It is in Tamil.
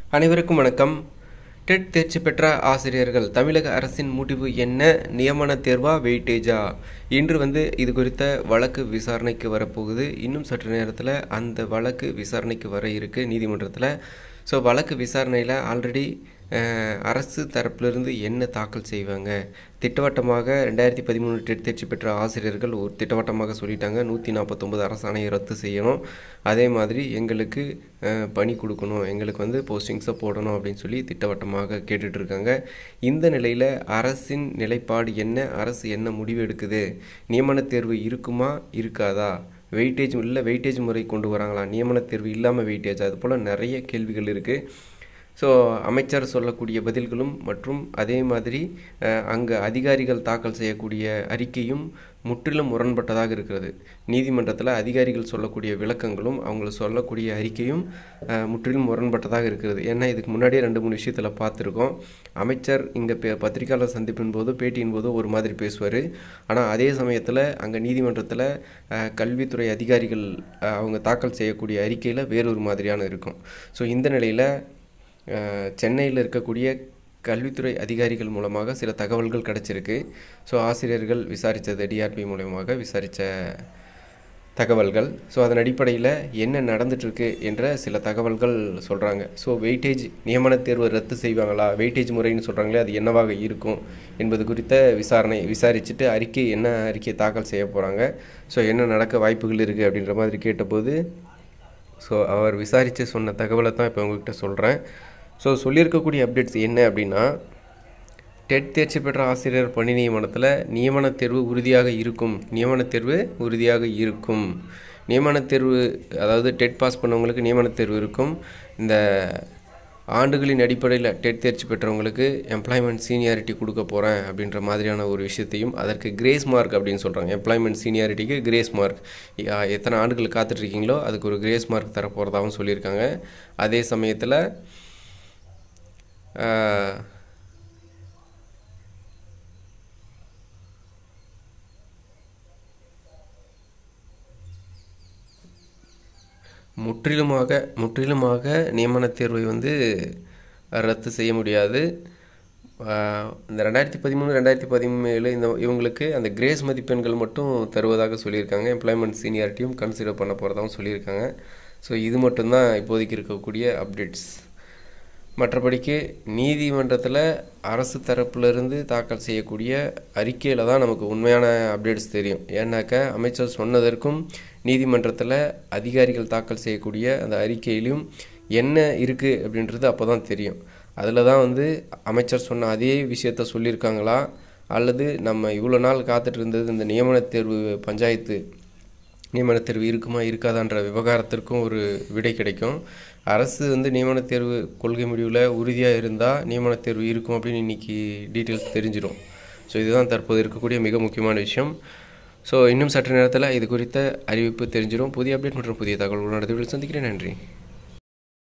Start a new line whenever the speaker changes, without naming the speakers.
அனைவருக்கும் வணக்கம் டெட் தேர்ச்சி பெற்ற ஆசிரியர்கள் தமிழக அரசின் முடிவு என்ன நியமன தேர்வா வெயிட்டேஜா இன்று வந்து இது குறித்த வழக்கு விசாரணைக்கு வரப்போகுது இன்னும் சற்று நேரத்தில் அந்த வழக்கு விசாரணைக்கு வர இருக்கு நீதிமன்றத்தில் ஸோ வழக்கு விசாரணையில் ஆல்ரெடி அரசு தரப்பிலிருந்து என்ன தாக்கல் செய்வாங்க திட்டவட்டமாக ரெண்டாயிரத்தி பதிமூணு டெட் தேர்ச்சி பெற்ற ஆசிரியர்கள் ஒரு திட்டவட்டமாக சொல்லிட்டாங்க நூற்றி நாற்பத்தொம்பது அரசாணையை ரத்து செய்யணும் அதே மாதிரி எங்களுக்கு அஹ், பணி கொடுக்கணும் எங்களுக்கு வந்து போஸ்டிங்ஸை போடணும் அப்படின்னு சொல்லி திட்டவட்டமாக கேட்டுட்டு இருக்காங்க இந்த நிலையில் அரசின் நிலைப்பாடு என்ன அரசு என்ன முடிவு எடுக்குது நியமன தேர்வு இருக்குமா இருக்காதா வெயிட்டேஜ் இல்லை வெயிட்டேஜ் முறை கொண்டு வராங்களா நியமன தேர்வு இல்லாமல் வெயிட்டேஜ் அது போல் நிறைய கேள்விகள் இருக்குது ஸோ அமைச்சர் சொல்லக்கூடிய பதில்களும் மற்றும் அதே மாதிரி அங்கே அதிகாரிகள் தாக்கல் செய்யக்கூடிய அறிக்கையும் முற்றிலும் முரண்பட்டதாக இருக்கிறது நீதிமன்றத்தில் அதிகாரிகள் சொல்லக்கூடிய விளக்கங்களும் அவங்க சொல்லக்கூடிய அறிக்கையும் அஹ், முற்றிலும் முரண்பட்டதாக இருக்கிறது ஏன்னா இதுக்கு முன்னாடியே ரெண்டு மூணு விஷயத்தில் பார்த்துருக்கோம் அமைச்சர் இங்கே பே பத்திரிகையாளர் சந்திப்பின் போது பேட்டியின் போது ஒரு மாதிரி பேசுவார் ஆனால் அதே சமயத்தில் அங்கே நீதிமன்றத்தில் அஹ், கல்வித்துறை அதிகாரிகள் அஹ், அவங்க தாக்கல் செய்யக்கூடிய அறிக்கையில் வேறொரு மாதிரியான இருக்கும் ஸோ இந்த நிலையில் சென்னையில் இருக்கக்கூடிய கல்வித்துறை அதிகாரிகள் மூலமாக சில தகவல்கள் கிடச்சிருக்கு ஸோ ஆசிரியர்கள் விசாரித்தது டிஆர்பி மூலமாக விசாரித்த தகவல்கள் ஸோ அதன் அடிப்படையில் என்ன நடந்துட்டுருக்கு என்ற சில தகவல்கள் சொல்கிறாங்க ஸோ வெயிட்டேஜ் நியமன தேர்வு ரத்து செய்வாங்களா வெயிட்டேஜ் முறைன்னு சொல்கிறாங்களே அது என்னவாக இருக்கும் என்பது குறித்த விசாரணை விசாரிச்சுட்டு அறிக்கை என்ன அறிக்கையை தாக்கல் செய்ய போகிறாங்க ஸோ என்ன நடக்க வாய்ப்புகள் இருக்குது அப்படின்ற மாதிரி கேட்டபோது ஸோ அவர் விசாரித்து சொன்ன தகவலை தான் இப்போ உங்ககிட்ட சொல்கிறேன் ஸோ சொல்லியிருக்கக்கூடிய அப்டேட்ஸ் என்ன அப்படின்னா டெட் தேர்ச்சி பெற்ற ஆசிரியர் பணி நியமனத்தில் நியமன தேர்வு உறுதியாக இருக்கும் நியமன தேர்வு உறுதியாக இருக்கும் நியமன தேர்வு அதாவது டெட் பாஸ் பண்ணவங்களுக்கு நியமன தேர்வு இருக்கும் இந்த ஆண்டுகளின் அடிப்படையில் டெட் தேர்ச்சி பெற்றவங்களுக்கு எம்ப்ளாய்மெண்ட் சீனியாரிட்டி கொடுக்க போகிறேன் அப்படின்ற மாதிரியான ஒரு விஷயத்தையும் அதற்கு கிரேஸ் மார்க் அப்படின்னு சொல்கிறாங்க எம்ப்ளாய்மெண்ட் சீனியாரிட்டிக்கு கிரேஸ் மார்க் எத்தனை ஆண்டுகள் காத்துட்ருக்கீங்களோ அதுக்கு ஒரு கிரேஸ் மார்க் தர போகிறதாகவும் சொல்லியிருக்காங்க அதே சமயத்தில் முற்றிலுமாக முற்றிலுமாக நியமன தேர்வை வந்து ரத்து செய்ய முடியாது ஆஹ் இந்த ரெண்டாயிரத்தி பதிமூணு ரெண்டாயிரத்தி பதினேழு இந்த இவங்களுக்கு அந்த கிரேஸ் மதிப்பெண்கள் மட்டும் தருவதாக சொல்லியிருக்காங்க எம்ப்ளாய்மெண்ட் சீனியாரிட்டியும் கன்சிடர் பண்ண போகிறதாகவும் சொல்லியிருக்காங்க ஸோ இது மட்டும்தான் இப்போதைக்கு இருக்கக்கூடிய அப்டேட்ஸ் மற்றபடிக்கு நீதிமன்றத்தில் அரசு தரப்பிலிருந்து தாக்கல் செய்யக்கூடிய அறிக்கையில் தான் நமக்கு உண்மையான அப்டேட்ஸ் தெரியும் ஏன்னாக்கா அமைச்சர் சொன்னதற்கும் நீதிமன்றத்தில் அதிகாரிகள் தாக்கல் செய்யக்கூடிய அந்த அறிக்கையிலும் என்ன இருக்குது அப்படின்றது அப்போ தான் தெரியும் அதில் தான் வந்து அமைச்சர் சொன்ன அதே விஷயத்த சொல்லியிருக்காங்களா அல்லது நம்ம இவ்வளோ நாள் காத்துட்டு இருந்தது இந்த நியமன தேர்வு பஞ்சாயத்து நியமன தேர்வு இருக்குமா இருக்காதான்ற விவகாரத்திற்கும் ஒரு விடை கிடைக்கும் அரசு வந்து நியமன தேர்வு கொள்கை முடிவில் உறுதியாக இருந்தால் நியமன தேர்வு இருக்கும் அப்படின்னு இன்றைக்கி டீட்டெயில்ஸ் தெரிஞ்சிடும் ஸோ இதுதான் தற்போது இருக்கக்கூடிய மிக முக்கியமான விஷயம் ஸோ இன்னும் சற்று நேரத்தில் இது குறித்த அறிவிப்பு தெரிஞ்சிடும் புதிய அப்டேட் மற்றும் புதிய தகவல்கள் நடத்தி சந்திக்கிறேன் நன்றி